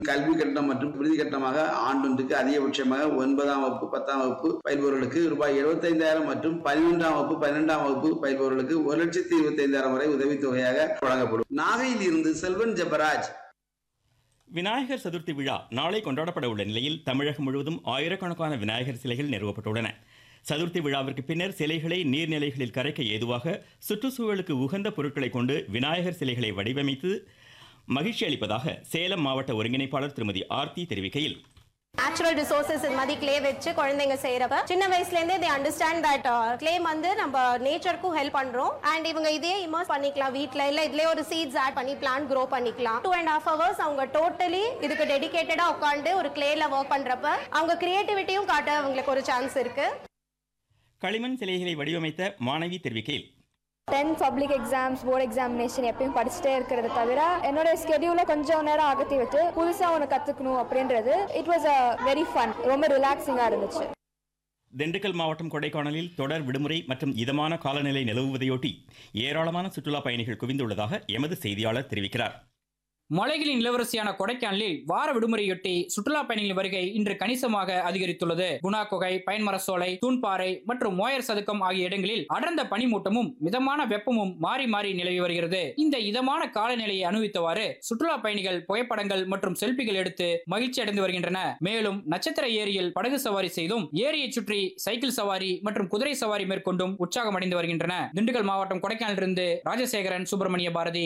கல்வி கட்டணம் மற்றும் விருதி கட்டணமாக ஆண்டொன்றுக்கு அதிகபட்சமாக ஒன்பதாம் வகுப்பு பத்தாம் வகுப்பு பயில்பவர்களுக்கு ரூபாய் எழுபத்தைந்தாயிரம் மற்றும் பன்னிரெண்டாம் வகுப்பு பன்னிரெண்டாம் வகுப்பு பயில்பவர்களுக்கு ஒரு லட்சத்தி இருபத்தைந்தாயிரம் வரை உதவித்தொகையாக வழங்கப்படும் நாகையில் இருந்து செல்வன் ஜெபராஜ் விநாயகர் சதுர்த்தி விழா நாளை கொண்டாடப்பட உள்ள நிலையில் தமிழகம் முழுவதும் ஆயிரக்கணக்கான விநாயகர் சிலைகள் நிறுவப்பட்டுள்ளன சதுர்த்தி விழாவிற்கு பின்னர் சிலைகளை நீர்நிலைகளில் கரைக்க ஏதுவாக சுற்றுச்சூழலுக்கு உகந்த பொருட்களை கொண்டு விநாயகர் சிலைகளை வடிவமைத்து மகிழ்ச்சி அளிப்பதாக சேலம் மாவட்ட ஒருங்கிணைப்பாளர் திருமதி ஆர்த்தி தெரிவிக்கையில் நேச்சுரல் ரிசோர்சஸ் இது மாதிரி கிளே வச்சு குழந்தைங்க செய்யறப்ப சின்ன வயசுல இருந்தே தே அண்டர்ஸ்டாண்ட் தட் கிளே வந்து நம்ம நேச்சருக்கும் ஹெல்ப் பண்றோம் அண்ட் இவங்க இதே இமர்ஸ் பண்ணிக்கலாம் வீட்ல இல்ல இதுலயே ஒரு சீட்ஸ் ஆட் பண்ணி பிளான்ட் க்ரோ பண்ணிக்கலாம் டூ அண்ட் ஹாஃப் ஹவர்ஸ் அவங்க டோட்டலி இதுக்கு டெடிகேட்டடா உட்காந்து ஒரு கிளேல ஒர்க் பண்றப்ப அவங்க கிரியேட்டிவிட்டியும் காட்ட அவங்களுக்கு ஒரு சான்ஸ் இருக்கு களிமண் சிலைகளை வடிவமைத்த மாணவி தெரிவிக்கையில் tenth public exams board examination எப்பயும் படிச்சுட்டே இருக்கிறத தவிர என்னோட ஸ்கெடியூலை கொஞ்சம் நேரம் அகற்றி விட்டு புதுசாக ஒன்று கற்றுக்கணும் அப்படின்றது it was a very fun ரொம்ப ரிலாக்ஸிங்காக இருந்துச்சு திண்டுக்கல் மாவட்டம் கொடைக்கானலில் தொடர் விடுமுறை மற்றும் இதமான காலநிலை நிலவுவதையொட்டி ஏராளமான சுற்றுலா பயணிகள் குவிந்துள்ளதாக எமது செய்தியாளர் தெரிவிக்கிறார் மலைகளின் இளவரசியான கொடைக்கானலில் வார விடுமுறையொட்டி சுற்றுலா பயணிகளின் வருகை இன்று கணிசமாக அதிகரித்துள்ளது குணா குகை பயன்மரசோலை தூண்பாறை மற்றும் மோயர் சதுக்கம் ஆகிய இடங்களில் அடர்ந்த பனிமூட்டமும் மிதமான வெப்பமும் மாறி மாறி நிலவி வருகிறது இந்த இதமான காலநிலையை அனுபவித்தவாறு சுற்றுலா பயணிகள் புகைப்படங்கள் மற்றும் செல்பிகள் எடுத்து மகிழ்ச்சி அடைந்து வருகின்றன மேலும் நட்சத்திர ஏரியில் படகு சவாரி செய்தும் ஏரியை சுற்றி சைக்கிள் சவாரி மற்றும் குதிரை சவாரி மேற்கொண்டும் உற்சாகம் அடைந்து வருகின்றன திண்டுக்கல் மாவட்டம் கொடைக்கானலிலிருந்து ராஜசேகரன் சுப்பிரமணிய பாரதி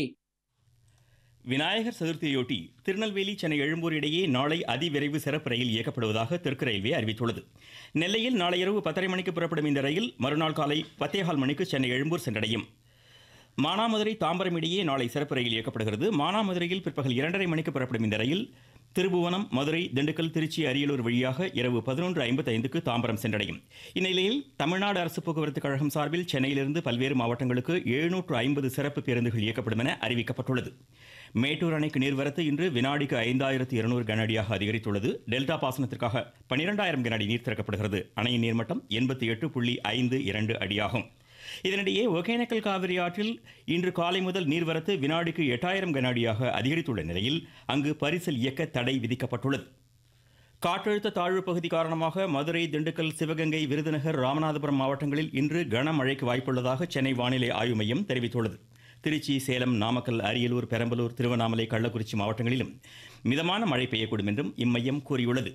விநாயகர் சதுர்த்தியொட்டி திருநெல்வேலி சென்னை எழும்பூர் இடையே நாளை அதிவிரைவு சிறப்பு ரயில் இயக்கப்படுவதாக தெற்கு ரயில்வே அறிவித்துள்ளது நெல்லையில் நாளை இரவு பத்தரை மணிக்கு புறப்படும் இந்த ரயில் மறுநாள் காலை பத்தேகால் மணிக்கு சென்னை எழும்பூர் சென்றடையும் மானாமதுரை தாம்பரம் இடையே நாளை சிறப்பு ரயில் இயக்கப்படுகிறது மானாமதுரையில் பிற்பகல் இரண்டரை மணிக்கு புறப்படும் இந்த ரயில் திருபுவனம் மதுரை திண்டுக்கல் திருச்சி அரியலூர் வழியாக இரவு பதினொன்று ஐம்பத்தைந்துக்கு தாம்பரம் சென்றடையும் இந்நிலையில் தமிழ்நாடு அரசு போக்குவரத்து கழகம் சார்பில் சென்னையிலிருந்து பல்வேறு மாவட்டங்களுக்கு எழுநூற்று ஐம்பது சிறப்பு பேருந்துகள் இயக்கப்படும் என அறிவிக்கப்பட்டுள்ளது மேட்டூர் அணைக்கு நீர்வரத்து இன்று வினாடிக்கு ஐந்தாயிரத்து இருநூறு கனஅடியாக அதிகரித்துள்ளது டெல்டா பாசனத்திற்காக பனிரெண்டாயிரம் கனஅடி நீர் திறக்கப்படுகிறது அணையின் நீர்மட்டம் எண்பத்தி எட்டு புள்ளி ஐந்து இரண்டு அடியாகும் இதனிடையே ஒகேனக்கல் காவிரி ஆற்றில் இன்று காலை முதல் நீர்வரத்து வினாடிக்கு எட்டாயிரம் கனஅடியாக அதிகரித்துள்ள நிலையில் அங்கு பரிசல் இயக்க தடை விதிக்கப்பட்டுள்ளது காற்றழுத்த தாழ்வு பகுதி காரணமாக மதுரை திண்டுக்கல் சிவகங்கை விருதுநகர் ராமநாதபுரம் மாவட்டங்களில் இன்று கனமழைக்கு வாய்ப்புள்ளதாக சென்னை வானிலை ஆய்வு மையம் தெரிவித்துள்ளது திருச்சி சேலம் நாமக்கல் அரியலூர் பெரம்பலூர் திருவண்ணாமலை கள்ளக்குறிச்சி மாவட்டங்களிலும் மிதமான மழை பெய்யக்கூடும் என்றும் இம்மையம் கூறியுள்ளது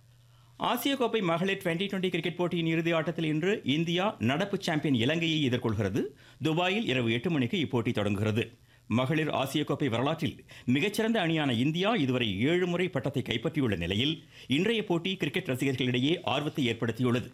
ஆசிய கோப்பை மகளிர் டுவெண்டி டுவெண்டி கிரிக்கெட் போட்டியின் இறுதி ஆட்டத்தில் இன்று இந்தியா நடப்பு சாம்பியன் இலங்கையை எதிர்கொள்கிறது துபாயில் இரவு எட்டு மணிக்கு இப்போட்டி தொடங்குகிறது மகளிர் ஆசிய கோப்பை வரலாற்றில் மிகச்சிறந்த அணியான இந்தியா இதுவரை ஏழு முறை பட்டத்தை கைப்பற்றியுள்ள நிலையில் இன்றைய போட்டி கிரிக்கெட் ரசிகர்களிடையே ஆர்வத்தை ஏற்படுத்தியுள்ளது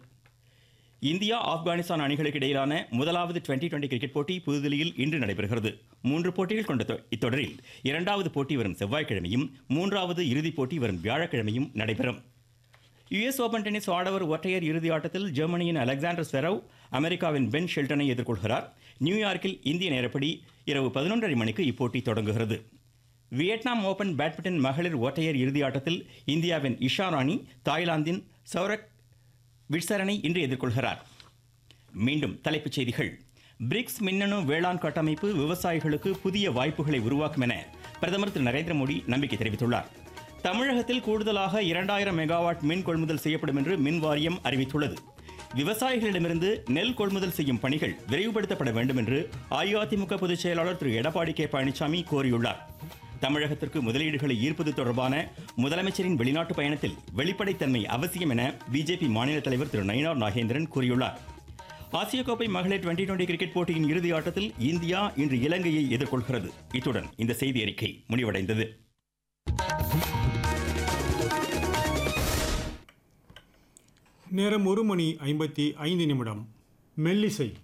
இந்தியா ஆப்கானிஸ்தான் அணிகளுக்கு இடையிலான முதலாவது டுவெண்டி டுவெண்டி கிரிக்கெட் போட்டி புதுதில்லியில் இன்று நடைபெறுகிறது மூன்று போட்டிகள் கொண்ட தொ- இத்தொடரில் இரண்டாவது போட்டி வரும் செவ்வாய்க்கிழமையும் மூன்றாவது இறுதிப் போட்டி வரும் வியாழக்கிழமையும் நடைபெறும் யுஎஸ் ஓபன் டென்னிஸ் ஆடவர் ஒற்றையர் இறுதி ஆட்டத்தில் ஜெர்மனியின் அலெக்சாண்டர் ஸ்வெரவ் அமெரிக்காவின் பென் ஷெல்டனை எதிர்கொள்கிறார் நியூயார்க்கில் இந்திய நேரப்படி இரவு பதினொன்றரை மணிக்கு இப்போட்டி தொடங்குகிறது வியட்நாம் ஓபன் பேட்மிண்டன் மகளிர் ஒற்றையர் இறுதி ஆட்டத்தில் இந்தியாவின் இஷா ராணி தாய்லாந்தின் சௌரக் விட்சரனை இன்று எதிர்கொள்கிறார் மீண்டும் தலைப்புச் செய்திகள் பிரிக்ஸ் மின்னணு வேளாண் கட்டமைப்பு விவசாயிகளுக்கு புதிய வாய்ப்புகளை உருவாக்கும் என பிரதமர் திரு நரேந்திர மோடி நம்பிக்கை தெரிவித்துள்ளார் தமிழகத்தில் கூடுதலாக இரண்டாயிரம் மெகாவாட் மின் கொள்முதல் செய்யப்படும் என்று மின் வாரியம் அறிவித்துள்ளது விவசாயிகளிடமிருந்து நெல் கொள்முதல் செய்யும் பணிகள் விரைவுபடுத்தப்பட வேண்டும் என்று அஇஅதிமுக பொதுச் செயலாளர் திரு எடப்பாடி கே பழனிசாமி கோரியுள்ளார் தமிழகத்திற்கு முதலீடுகளை ஈர்ப்பது தொடர்பான முதலமைச்சரின் வெளிநாட்டு பயணத்தில் வெளிப்படைத்தன்மை அவசியம் என பிஜேபி மாநில தலைவர் திரு நயினார் நாகேந்திரன் கூறியுள்ளார் ஆசிய கோப்பை மகளிர் டுவெண்டி டுவெண்டி கிரிக்கெட் போட்டியின் இறுதி ஆட்டத்தில் இந்தியா இன்று இலங்கையை எதிர்கொள்கிறது இத்துடன் இந்த செய்தி அறிக்கை முடிவடைந்தது நேரம் ஒரு மணி ஐம்பத்தி ஐந்து நிமிடம் மெல்லிசை